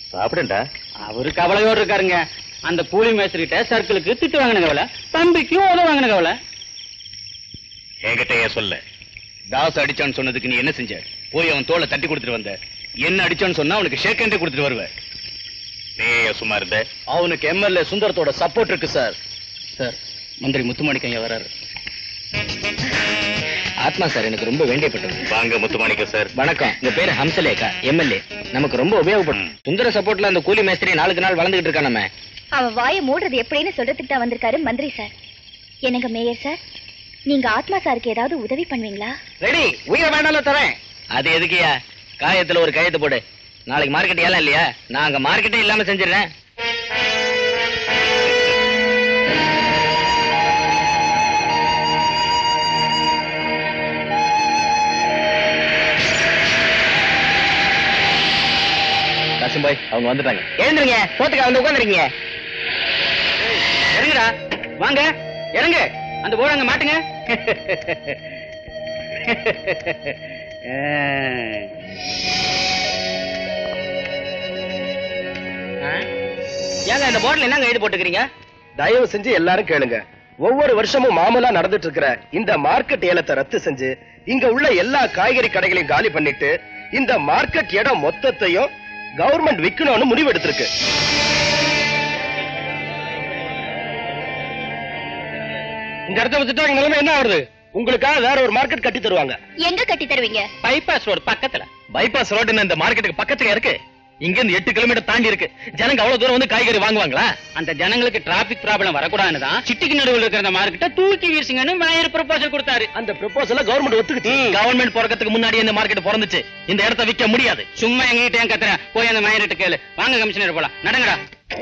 சாப்பிடுண்டா அவரு கவலையோடு இருக்காருங்க அந்த கூலி மேஸ்திரிகிட்ட சர்க்கிளுக்கு திட்டு வாங்கின கவலை தம்பிக்கும் உதவ வாங்கின கவலை என்கிட்ட ஏன் சொல்ல தாஸ் அடிச்சான்னு சொன்னதுக்கு நீ என்ன செஞ்ச போய் அவன் தோலை தட்டி கொடுத்துட்டு வந்த என்ன அடிச்சான்னு சொன்னா அவனுக்கு ஷேக் ஹேண்டே கொடுத்துட்டு வருவ நீ ஏன் சும்மா இருந்த அவனுக்கு எம்எல்ஏ சுந்தரத்தோட சப்போர்ட் இருக்கு சார் சார் மந்திரி முத்துமாணிக்கம் வராரு ஆத்மா சார் எனக்கு ரொம்ப வேண்டியப்பட்டது வாங்க முத்துமாணிக்கம் சார் வணக்கம் இந்த பேரு ஹம்சலேகா எம்எல்ஏ நமக்கு ரொம்ப உபயோகப்படும் சுந்தர சப்போர்ட்ல அந்த கூலி மேஸ்திரி நாளுக்கு நாள் வளர்ந்துகிட்டு இருக்கான் நம்ம அவன் வாயை மூடுறது எப்படின்னு சொல்றதுக்கு தான் வந்திருக்காரு மந்திரி சார் என்னங்க மேயர் சார் நீங்க ஆத்மா சாருக்கு ஏதாவது உதவி பண்ணுவீங்களா ரெடி உயிரை வேணாலும் தரேன் அது எதுக்குயா காயத்துல ஒரு கையத்தை போடு நாளைக்கு மார்க்கெட் ஏலம் இல்லையா நான் அங்க மார்க்கெட்டே இல்லாம செஞ்சிடறேன் காசிம்பாய் அவங்க வந்துட்டாங்க எழுந்துருங்க போத்துக்கா வந்து உட்காந்துருக்கீங்க இறங்குடா வாங்க இறங்கு அந்த போர்டு அங்க மாட்டுங்க ஏங்க இந்த போர்டுல என்னங்க எழுதி போட்டுக்கிறீங்க தயவு செஞ்சு எல்லாரும் கேளுங்க ஒவ்வொரு வருஷமும் மாமூலா நடந்துட்டு இருக்கிற இந்த மார்க்கெட் ஏலத்தை ரத்து செஞ்சு இங்க உள்ள எல்லா காய்கறி கடைகளையும் காலி பண்ணிட்டு இந்த மார்க்கெட் இடம் மொத்தத்தையும் கவர்மெண்ட் விக்கணும்னு முடிவு எடுத்திருக்கு இந்த இடத்த வச்சுட்டா எங்க நிலைமை என்ன ஆகுது உங்களுக்காக வேற ஒரு மார்க்கெட் கட்டி தருவாங்க எங்க கட்டி தருவீங்க பைபாஸ் ரோடு பக்கத்துல பைபாஸ் ரோடு இந்த மார்க்கெட்டுக்கு பக்கத்துல இருக்கு இங்க இருந்து எட்டு கிலோமீட்டர் தாண்டி இருக்கு ஜனங்க அவ்வளவு தூரம் வந்து காய்கறி வாங்குவாங்களா அந்த ஜனங்களுக்கு டிராபிக் ப்ராப்ளம் வரக்கூடாதுன்னு தான் சிட்டிக்கு நடுவில் இருக்கிற அந்த மார்க்கெட்டை தூக்கி வீசுங்கன்னு மேயர் ப்ரொபோசல் கொடுத்தாரு அந்த ப்ரொபோசல கவர்மெண்ட் ஒத்துக்கிச்சு கவர்மெண்ட் பிறக்கிறதுக்கு முன்னாடி இந்த மார்க்கெட் பிறந்துச்சு இந்த இடத்த விற்க முடியாது சும்மா எங்ககிட்ட ஏன் கத்துறேன் போய் அந்த மேயர்கிட்ட கேளு வாங்க கமிஷனர் போலாம் நடங்கடா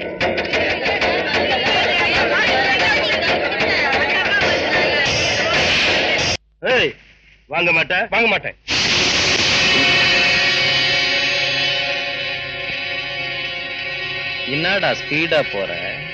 ஏய் வாங்க மாட்டேன் வாங்க மாட்டேன் என்னடா ஸ்பீடா போற